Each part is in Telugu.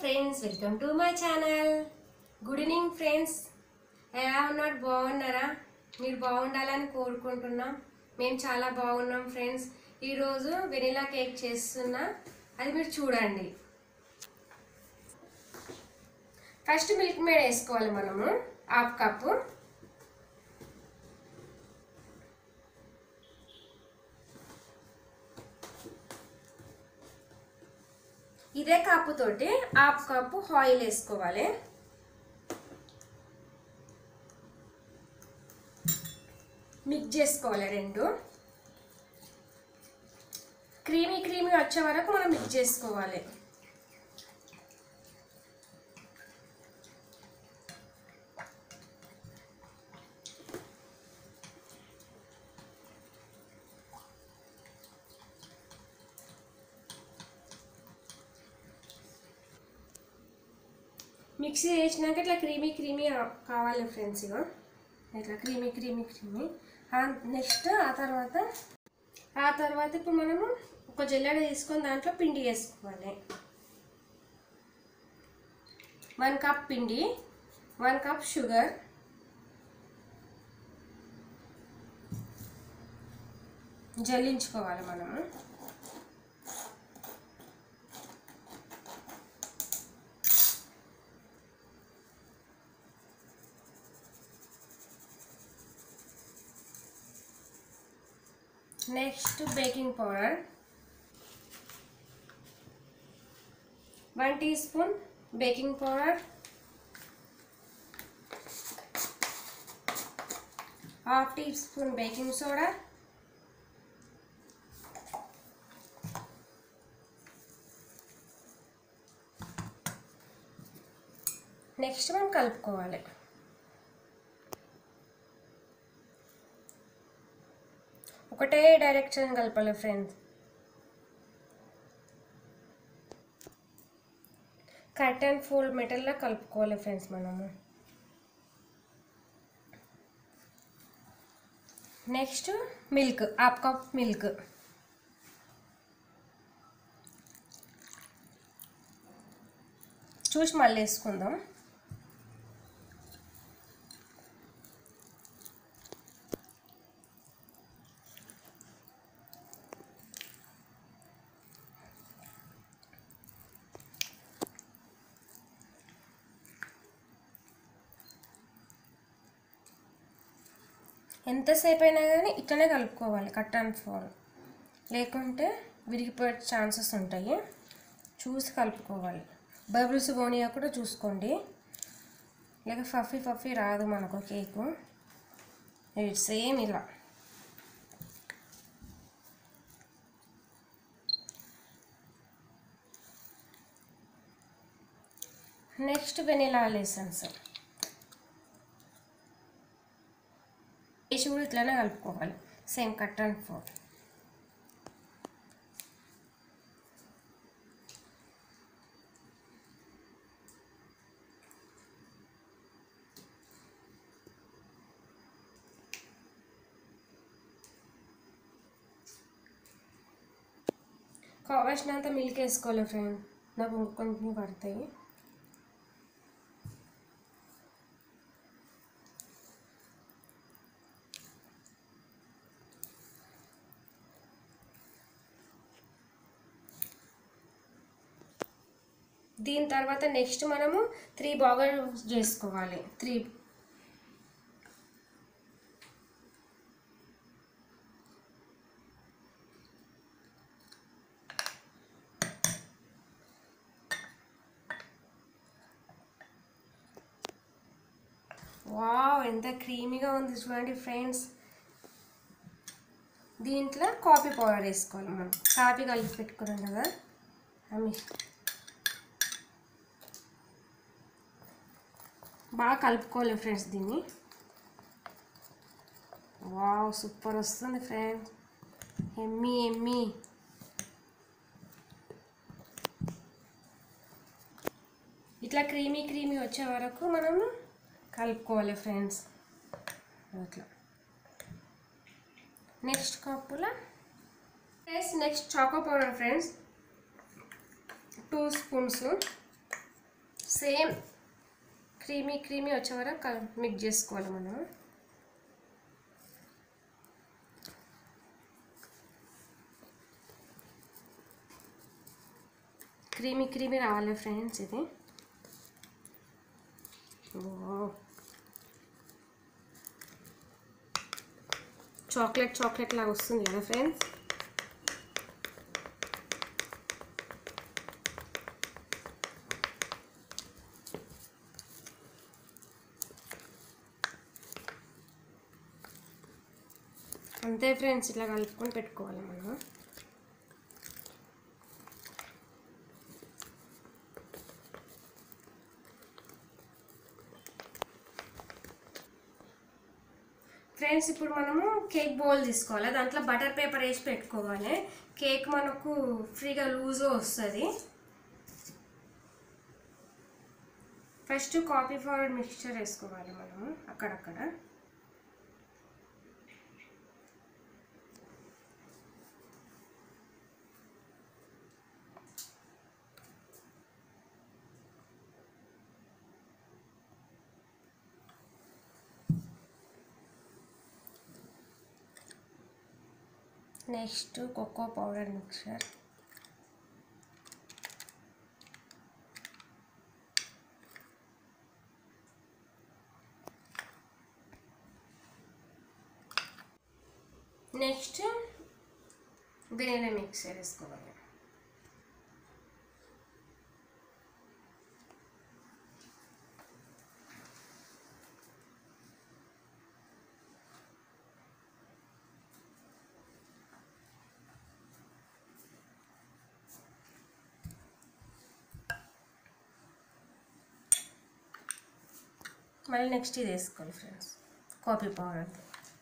friends welcome to my channel good evening friends ఎలా ఉన్నారు బాగున్నారా మీరు బాగుండాలని కోరుకుంటున్నాం మేము చాలా బాగున్నాం ఫ్రెండ్స్ ఈరోజు వెనిలా కేక్ చేస్తున్నా అది మీరు చూడండి ఫస్ట్ మిల్క్ మేడ్ వేసుకోవాలి మనము హాఫ్ కప్పు ఇదే కప్పుతోటి హాఫ్ కప్పు ఆయిల్ వేసుకోవాలి మిక్స్ చేసుకోవాలి రెండు క్రీమీ క్రీమీ వచ్చే వరకు మనం మిక్స్ చేసుకోవాలి మిక్సీ చేసినాక ఇట్లా క్రీమీ క్రీమీ కావాలి ఫ్రెండ్స్ ఇగో ఇట్లా క్రీమీ క్రీమీ క్రీమీ నెక్స్ట్ ఆ తర్వాత ఆ తర్వాత ఇప్పుడు మనము ఒక జల్లెడ తీసుకొని దాంట్లో పిండి వేసుకోవాలి వన్ కప్ పిండి వన్ కప్ షుగర్ జల్లించుకోవాలి మనము next baking powder one teaspoon baking powder half teaspoon baking soda next మనం కలుపుకోవాలి ఒకటే డైరెక్షన్ కలపాలి ఫ్రెండ్స్ కట్ అండ్ ఫోల్డ్ మెటల్లో కలుపుకోవాలి ఫ్రెండ్స్ మనము next milk half cup milk చూసి మళ్ళీ వేసుకుందాం ఎంతసేపు అయినా కానీ ఇట్లనే కలుపుకోవాలి కట్ అండ్ ఫోల్ లేకుంటే విరిగిపోయే ఛాన్సెస్ ఉంటాయి చూసి కలుపుకోవాలి బబుల్స్ పోనీయా కూడా చూసుకోండి లేక ఫఫీ ఫఫీ రాదు మనకు కేకు ఇది సేమ్ ఇలా నెక్స్ట్ వెనిలా లెసన్స్ వేసి కూడా ఇట్లానే కలుపుకోవాలి సేమ్ కట్ అండ్ ఫోర్ కావాల్సినంత మిల్క్ వేసుకోవాలి ఫ్రెండ్ నాకు ఇంకొన్ని పడతాయి దీని తర్వాత నెక్స్ట్ మనము త్రీ బాగల్ చేసుకోవాలి త్రీ వావ్ ఎంత క్రీమీగా ఉంది చూడండి ఫ్రెండ్స్ దీంట్లో కాఫీ పౌడర్ వేసుకోవాలి మనం కాఫీ కలిపి పెట్టుకున్నాం కదా అమ్మి బాగా కలుపుకోవాలి ఫ్రెండ్స్ దీన్ని వావ్ సూపర్ వస్తుంది ఫ్రెండ్స్ ఎమ్మి ఎమ్మి ఇట్లా క్రీమీ క్రీమీ వచ్చే వరకు మనము కలుపుకోవాలి ఫ్రెండ్స్ అట్లా నెక్స్ట్ కప్పులో next choco powder friends two spoons same creamy creamy వచ్చే వరకు కల- మిక్స్ చేసుకోవాలి మనం క్రీమీ క్రీమీ రావాలి ఫ్రెండ్స్ ఇది ఓ చాక్లెట్ చాక్లెట్ లాగా వస్తుంది కదా ఫ్రెండ్స్ అంతే ఫ్రెండ్స్ ఇట్లా కలుపుకొని పెట్టుకోవాలి మనం ఫ్రెండ్స్ ఇప్పుడు మనము కేక్ బౌల్ తీసుకోవాలి దాంట్లో బటర్ పేపర్ వేసి పెట్టుకోవాలి కేక్ మనకు ఫ్రీగా లూజ్గా వస్తుంది ఫస్ట్ కాఫీ పౌడర్ మిక్స్చర్ వేసుకోవాలి మనము అక్కడక్కడ next cocoa powder mixture next vanilla mixer వేసుకోవాలి మళ్ళీ నెక్స్ట్ ఇది వేసుకోవాలి friends coffee powder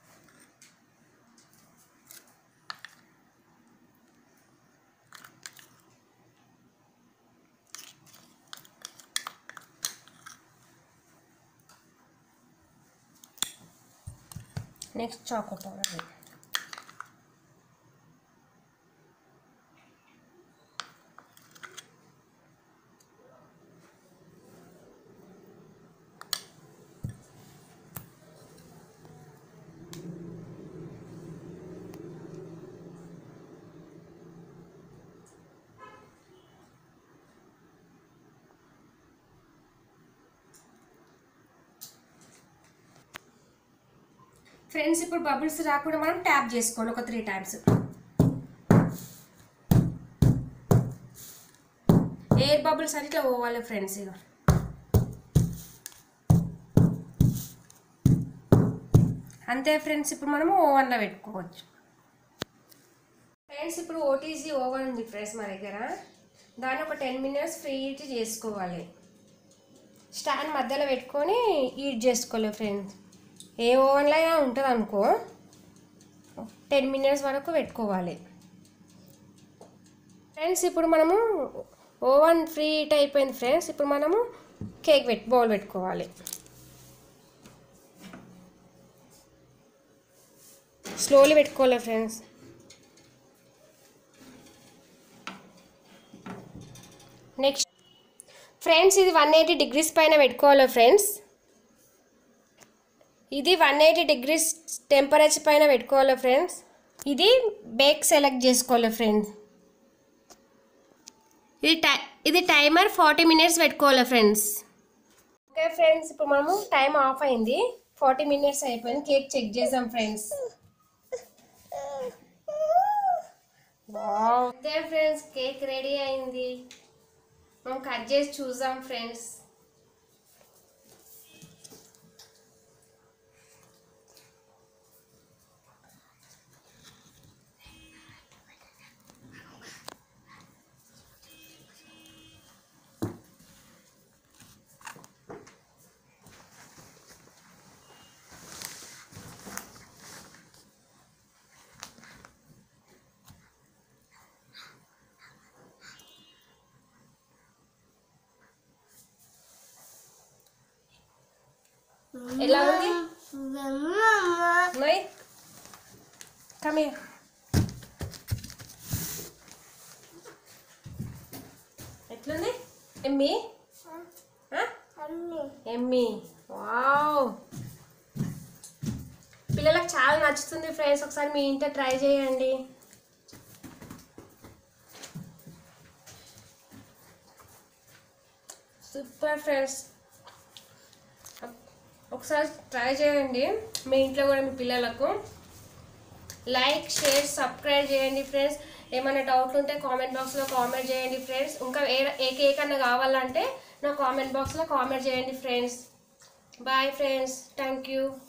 next choco powder friends ఇప్పుడు బబుల్స్ రాకుండా మనం ట్యాప్ చేసుకోవాలి ఒక త్రీ టైమ్స్ ఎయిర్ బబుల్స్ అని ఇట్లా పోవాలి ఫ్రెండ్స్ ఇక అంతే ఫ్రెండ్స్ ఇప్పుడు మనము ఓవెన్లో పెట్టుకోవచ్చు ఫ్రెండ్స్ ఇప్పుడు ఓటీజీ ఓవెన్ ఉంది ఫ్రెండ్స్ మా దగ్గర దాన్ని ఒక టెన్ మినిట్స్ ఫ్రీ హీట్ చేసుకోవాలి స్టాండ్ మధ్యలో పెట్టుకొని హీట్ చేసుకోవాలి ఫ్రెండ్స్ ఏ ఓవెన్లో అయినా ఉంటుంది అనుకో టెన్ మినిట్స్ వరకు పెట్టుకోవాలి ఫ్రెండ్స్ ఇప్పుడు మనము ఓవెన్ ఫ్రీ హీట్ అయిపోయింది ఫ్రెండ్స్ ఇప్పుడు మనము కేక్ పెట్టి బౌల్ పెట్టుకోవాలి స్లోలీ పెట్టుకోవాలి ఫ్రెండ్స్ నెక్స్ట్ ఫ్రెండ్స్ ఇది వన్ ఎయిటీ డిగ్రీస్ పైన పెట్టుకోవాలి ఫ్రెండ్స్ ఇది వన్ ఎయిటీ డిగ్రీస్ టెంపరేచర్ పైన పెట్టుకోవాలి ఫ్రెండ్స్ ఇది బేక్ సెలెక్ట్ చేసుకోవాలి ఫ్రెండ్స్ ఇది టై ఇది టైమర్ ఫార్టీ మినిట్స్ పెట్టుకోవాలి ఫ్రెండ్స్ ఓకే ఫ్రెండ్స్ ఇప్పుడు మనము టైం ఆఫ్ అయింది ఫార్టీ మినిట్స్ అయిపోయింది కేక్ చెక్ చేసాం ఫ్రెండ్స్ అంతే ఫ్రెండ్స్ కేక్ రెడీ అయింది మనం కట్ చేసి చూద్దాం ఫ్రెండ్స్ ఎలా ఉంది నోయ్ కమ్ హియర్ ఎట్లుంది ఎమ్మి ఎమ్మి వావ్ పిల్లలకు చాలా నచ్చుతుంది ఫ్రెండ్స్ ఒకసారి మీ ఇంట్లో ట్రై చేయండి సూపర్ ఫ్రెండ్స్ ఒకసారి ట్రై చేయండి మీ ఇంట్లో కూడా మీ పిల్లలకు లైక్ షేర్ సబ్స్క్రైబ్ చేయండి ఫ్రెండ్స్ ఏమైనా డౌట్లు ఉంటే కామెంట్ బాక్స్లో కామెంట్ చేయండి ఫ్రెండ్స్ ఇంకా ఏ ఏ కేక్ అన్న కావాలంటే నా కామెంట్ బాక్స్లో కామెంట్ చేయండి friends bye friends thank you